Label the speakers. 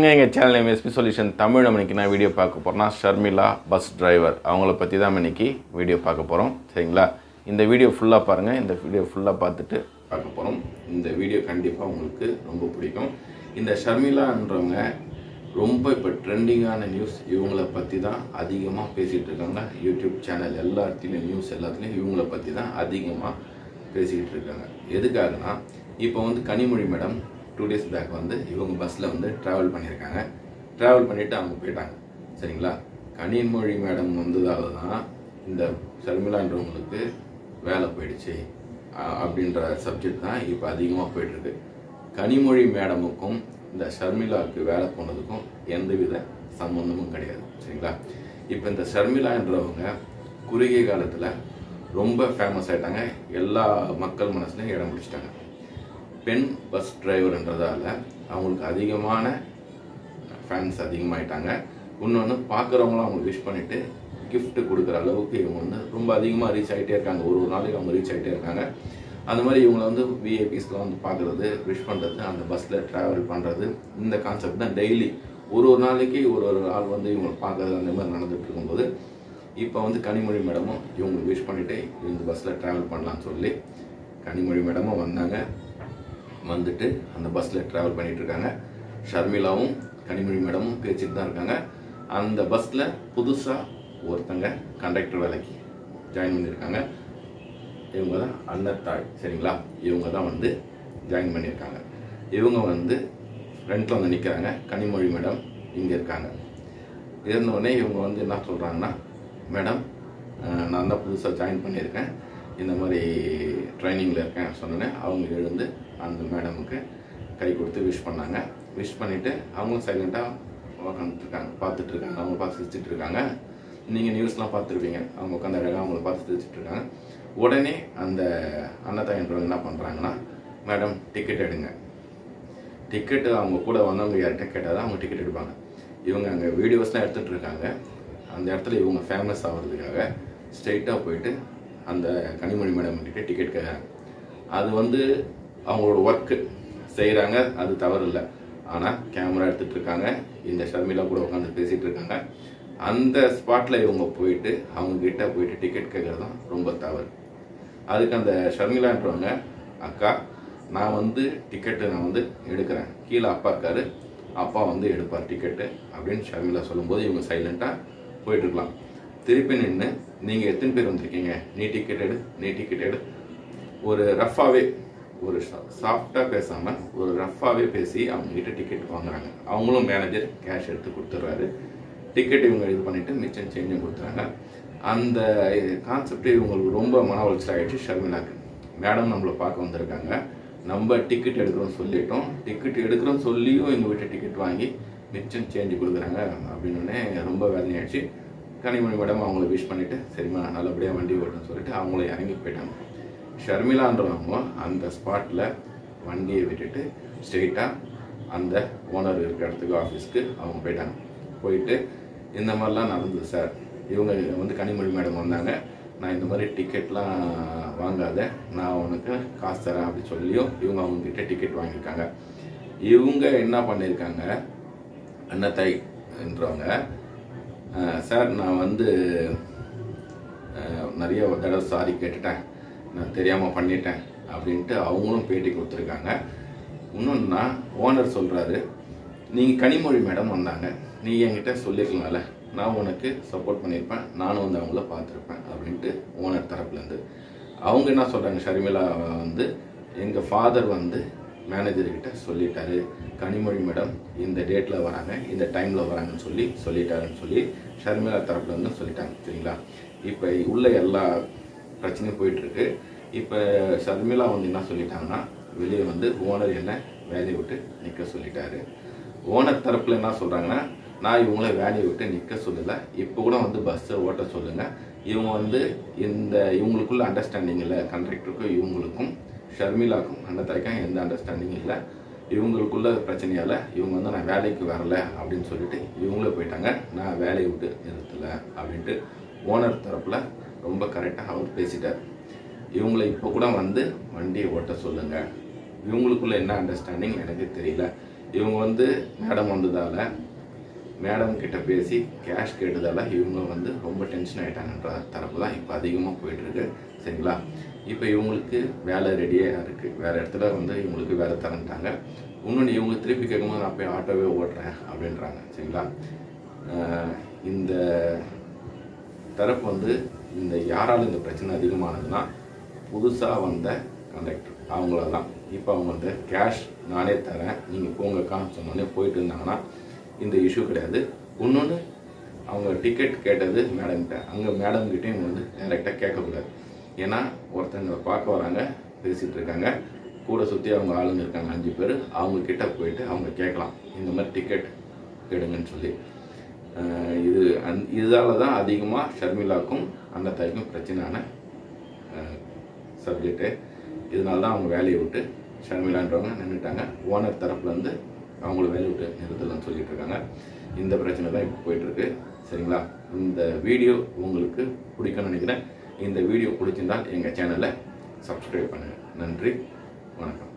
Speaker 1: வணக்கங்க எங்கள் channel name SP solution Tamil நம்ம இன்னைக்கு நான் வீடியோ பார்க்க போகிறோம்னா ஷர்மிளா பஸ் டிரைவர் அவங்கள பற்றி தான் நம்ம இன்னைக்கு வீடியோ பார்க்க போகிறோம் சரிங்களா இந்த வீடியோ ஃபுல்லாக பாருங்கள் இந்த வீடியோ ஃபுல்லாக பார்த்துட்டு பார்க்க போகிறோம் இந்த வீடியோ கண்டிப்பாக உங்களுக்கு ரொம்ப பிடிக்கும் இந்த ஷர்மிளான்றவங்க ரொம்ப இப்போ ட்ரெண்டிங்கான நியூஸ் இவங்கள பற்றி தான் அதிகமாக பேசிகிட்டு இருக்காங்க யூடியூப் சேனல் எல்லா இடத்துலையும் நியூஸ் எல்லாத்துலேயும் இவங்கள பற்றி தான் அதிகமாக பேசிக்கிட்டு இருக்காங்க எதுக்காகனா இப்போ வந்து Kanimozhi madam two days back வந்து இவங்க பஸ்ஸில் வந்து ட்ராவல் பண்ணியிருக்காங்க ட்ராவல் பண்ணிவிட்டு அவங்க போயிட்டாங்க சரிங்களா கனிமொழி மேடம் வந்ததால தான் இந்த ஷர்மிளான்றவங்களுக்கு வேலை போயிடுச்சு அ- அப்படின்ற சப்ஜெக்ட் தான் இப்போ அதிகமாக போயிட்டுருக்கு கனிமொழி மேடமுக்கும் இந்த ஷர்மிளாவுக்கு வேலை போனதுக்கும் எந்தவித சம்பந்தமும் கிடையாது சரிங்களா இப்போ இந்த ஷர்மிளான்றவங்க குறுகிய காலத்தில் ரொம்ப ஃபேமஸ் ஆயிட்டாங்க எல்லா மக்கள் மனசுலையும் இடம் பிடிச்சிட்டாங்க பெண் பஸ் டிரைவர்ன்றதால அவங்களுக்கு அதிகமான ஃபேன்ஸ் அதிகமாயிட்டாங்க இன்னொன்று பார்க்குறவங்களும் அவங்க விஷ் பண்ணிட்டு gift கொடுக்குற அளவுக்கு இவங்க வந்து ரொம்ப அதிகமாக ரீச் ஆகிட்டே இருக்காங்க ஒரு ஒரு நாளைக்கு அவங்க ரீச் ஆகிட்டே இருக்காங்க அந்த மாதிரி இவங்களை வந்து விஐபிஸ்லாம் வந்து பார்க்குறது விஷ் பண்ணுறது அந்த பஸ்ஸில் ட்ராவல் பண்ணுறது இந்த கான்செப்ட் தான் டெய்லி ஒரு ஒரு நாளைக்கு ஒரு ஒரு ஆள் வந்து இவங்களை பார்க்கறது அந்த மாதிரி நடந்துட்டு இருக்கும்போது இப்போ வந்து கனிமொழி மேடமும் இவங்களுக்கு விஷ் பண்ணிட்டு இந்த பஸ்ஸில் ட்ராவல் பண்ணலாம்னு சொல்லி கனிமொழி மேடமும் வந்தாங்க வந்துட்டு அந்த பஸ்ஸில் ட்ராவல் பண்ணிட்டு இருக்காங்க ஷர்மிளாவும் கனிமொழி மேடமும் பேசிட்டு தான் இருக்காங்க அந்த பஸ்ஸில் புதுசாக ஒருத்தங்க கண்டக்டர் வேலைக்கு ஜாயின் பண்ணியிருக்காங்க இவங்க தான் அன்னத்தாய் சரிங்களா இவங்க தான் வந்து ஜாயின் பண்ணியிருக்காங்க இவங்க வந்து ஃப்ரண்ட்டில் வந்து நிற்கிறாங்க கனிமொழி மேடம் இங்கே இருக்காங்க இருந்தோடனே இவங்க வந்து என்ன சொல்கிறாங்கன்னா மேடம் அஹ், நான் தான் புதுசாக ஜாயின் பண்ணியிருக்கேன் இந்த மாதிரி ட்ரைனிங்கில் இருக்கேன் சொன்னோன்னே அவங்க எழுந்து அந்த மேடமுக்கு கை கொடுத்து விஷ் பண்ணாங்க விஷ் பண்ணிவிட்டு அவங்களும் சைலண்ட்டாக உக்காந்துட்ருக்காங்க பார்த்துட்டு இருக்காங்க அவங்க பார்த்து சிரிச்சிட்டு இருக்காங்க நீங்கள் நியூஸ்லாம் பார்த்துருப்பீங்க அவங்க உட்காந்து அழகாக அவங்கள பார்த்து சிரிச்சிட்டு இருக்காங்க உடனே அந்த அன்னதாயன்றவங்க என்ன பண்ணுறாங்கன்னா மேடம் டிக்கெட் எடுங்க டிக்கெட்டு அவங்க கூட வந்தவங்க யார்கிட்ட கேட்டால் தான் அவங்க டிக்கெட் எடுப்பாங்க இவங்க அங்கே வீடியோஸ்லாம் எடுத்துகிட்டு இருக்காங்க அந்த இடத்துல இவங்க ஃபேமஸ் ஆகிறதுக்காக ஸ்ட்ரைட்டாக போயிட்டு அந்த கனிமொழி மேடம் கிட்ட டிக்கெட் கேட்குறாங்க அது வந்து அவங்களோட ஒர்க்கு செய்கிறாங்க அது தவறு இல்லை ஆனால் கேமரா எடுத்துகிட்டு இருக்காங்க இந்த ஷர்மிளா கூட உட்காந்து பேசிகிட்டு இருக்காங்க அந்த ஸ்பாட்டில் இவங்க போயிட்டு அவங்க கிட்ட போயிட்டு டிக்கெட் கேட்குறது தான் ரொம்ப தவறு அதுக்கு அந்த ஷர்மிளான்றவங்க அக்கா நான் வந்து டிக்கெட்டு நான் வந்து எடுக்கிறேன் கீழே அப்பா இருக்காரு அப்பா வந்து எடுப்பார் டிக்கெட்டு அப்படின்னு ஷர்மிளா சொல்லும்போது இவங்க சைலண்ட்டாக போயிட்டு இருக்கலாம் திருப்பி நின்று நீங்கள் எத்தனை பேர் வந்திருக்கீங்க நீ டிக்கெட் எடு நீ டிக்கெட் எடு ஒரு ரஃப்பாகவே ஒரு சாஃப்டாக பேசாமல் ஒரு ரஃப்பாகவே பேசி அவங்க கிட்ட டிக்கெட் வாங்குறாங்க அவங்களும் மேனேஜர் கேஷ் எடுத்து கொடுத்துட்றாரு டிக்கெட் இவங்க இது பண்ணிட்டு மிச்சம் சேஞ்சும் கொடுத்துறாங்க அந்த கான்செப்ட் இவங்களுக்கு ரொம்ப மன உளைச்சல் ஆகிடுச்சு ஷர்மிளாக்கு மேடம் நம்மளை பார்க்க வந்திருக்காங்க நம்ம டிக்கெட் எடுக்கிறோம் சொல்லிட்டோம் டிக்கெட் எடுக்கிறோம் சொல்லியும் எங்கள் வீட்டை டிக்கெட் வாங்கி மிச்சம் சேஞ்சு கொடுக்குறாங்க அப்படின்னு ரொம்ப வேதனையாயிடுச்சு கனிமொழி மேடம் அவங்கள விஷ் பண்ணிட்டு சரிம்மா நல்லபடியாக வண்டி ஓட்டணும்னு சொல்லிட்டு அவங்கள இறங்கி போயிட்டாங்க ஷர்மிளான்றவங்க அந்த ஸ்பாட்டில் வண்டியை விட்டுட்டு ஸ்ட்ரெயிட்டாக அந்த ஓனர் இருக்கிற இடத்துக்கு ஆஃபீஸ்க்கு அவங்க போயிட்டாங்க போயிட்டு இந்த மாதிரிலாம் நடந்தது சார் இவங்க வந்து கனிமொழி மேடம் வந்தாங்க நான் இந்த மாதிரி டிக்கெட்லாம் வாங்காத நான் உனக்கு காசு தரேன் அப்படி சொல்லியும் இவங்க அவங்க கிட்ட டிக்கெட் வாங்கியிருக்காங்க இவங்க என்ன பண்ணியிருக்காங்க அன்னத்தாய் என்றவங்க "அஹ், சார் நான் வந்து அஹ், நிறைய தடவை சாரி கேட்டுட்டேன் நான் தெரியாமல் பண்ணிட்டேன் அப்படின்ட்டு அவங்களும் பேட்டி கொடுத்துருக்காங்க இன்னொன்னா ஓனர் சொல்கிறாரு நீங்கள் கனிமொழி மேடம் வந்தாங்க நீ என்கிட்ட சொல்லிருக்கலாம்ல நான் உனக்கு சப்போர்ட் பண்ணியிருப்பேன் நானும் வந்து அவங்கள பார்த்துருப்பேன் அப்படின்ட்டு ஓனர் தரப்புலேருந்து அவங்க என்ன சொல்கிறாங்க ஷர்மிளா வந்து எங்கள் ஃபாதர் வந்து மேனேஜர்கிட்ட சொல்லிட்டாரு கனிமொழி மேடம் இந்த டேட்டில் வராங்க இந்த டைமில் வராங்கன்னு சொல்லி சொல்லிட்டாருன்னு சொல்லி ஷர்மிளா தரப்புலேருந்து சொல்லிட்டாங்க சரிங்களா இப்போ உள்ள எல்லா பிரச்சனையும் போயிட்டுருக்கு இப்போ ஷர்மிளா வந்து என்ன சொல்லிட்டாங்கன்னா வெளியே வந்து ஓனர் என்ன வேலையை விட்டு நிற்க சொல்லிட்டாரு ஓனர் தரப்பில் என்ன சொல்கிறாங்கன்னா நான் இவங்கள வேலையை விட்டு நிற்க சொல்லலை இப்போ கூட வந்து பஸ்ஸை ஓட்ட சொல்லுங்கள் இவங்க வந்து இந்த இவங்களுக்குள்ள அண்டர்ஸ்டாண்டிங் இல்லை கண்டக்டருக்கும் இவங்களுக்கும் ஷர்மிளாக்கும் அன்னதாய்க்கும் எந்த அண்டர்ஸ்டாண்டிங் இல்லை இவங்களுக்குள்ள பிரச்சனையால் இவங்க வந்து நான் வேலைக்கு வரல அப்படின்னு சொல்லிட்டு இவங்களே போயிட்டாங்க நான் வேலையை விட்டு நிறுத்தலை அப்படின்ட்டு ஓனர் தரப்பில் ரொம்ப கரெக்டாக அவர் பேசிட்டார் இவங்களை இப்போ கூட வந்து வண்டியை ஓட்ட சொல்லுங்கள் இவங்களுக்குள்ள என்ன அண்டர்ஸ்டாண்டிங் எனக்கு தெரியல இவங்க வந்து மேடம் வந்ததால் மேடம் கிட்ட பேசி கேஷ் கேட்டதால இவங்க வந்து ரொம்ப டென்ஷன் ஆகிட்டாங்கன்ற தரப்பு தான் இப்போ அதிகமாக போயிட்டுருக்கு சரிங்களா இப்போ இவங்களுக்கு வேலை ரெடியாக இருக்குது வேறு இடத்துல வந்து இவங்களுக்கு வேலை தரன்ட்டாங்க இன்னொன்று இவங்க திருப்பி கேட்கும்போது நான் போய் ஆட்டோவே ஓட்டுறேன் அப்படின்றாங்க சரிங்களா ஆஹ் இந்த தரப்பு வந்து இந்த யாரால் இந்த பிரச்சனை அதிகமானதுன்னா புதுசாக வந்த கண்டக்டர் அவங்கள தான் இப்போ அவங்க வந்து கேஷ் நானே தரேன் நீங்கள் போங்கக்கான்னு சொன்னோடனே போயிட்டு இருந்தாங்கன்னா இந்த இஷ்யூ கிடையாது இன்னொன்று அவங்க டிக்கெட் கேட்டது மேடம்கிட்ட அங்கே மேடம்கிட்டையும் இவங்க வந்து டைரெக்டாக கேட்கக்கூடாது ஏன்னா ஒருத்தங்க பார்க்க வராங்க பேசிகிட்டு இருக்காங்க கூட சுற்றி அவங்க ஆளுங்க இருக்காங்க அஞ்சு பேர் அவங்க கிட்ட போயிட்டு அவங்க கேட்கலாம் இந்த மாதிரி டிக்கெட் எடுங்கன்னு சொல்லி அஹ் இது அந் இதால் தான் அதிகமாக ஷர்மிளாக்கும் அந்த தாய்க்கும் பிரச்சனையான சப்ஜெக்ட்டு இதனால தான் அவங்க வேலையை விட்டு ஷர்மிளான்றவங்க நின்றுட்டாங்க ஓனர் தரப்புலேருந்து அவங்கள வேலையை விட்டு நிறுத்தலன்னு சொல்லிட்டு இருக்காங்க இந்த பிரச்சனை தான் இப்போ போயிட்டுருக்கு சரிங்களா இந்த வீடியோ உங்களுக்கு பிடிக்கும்னு நினைக்கிறேன் இந்த வீடியோ பிடிச்சிருந்தால் எங்கள் சேனலை சப்ஸ்கிரைப் பண்ணுங்கள் நன்றி வணக்கம்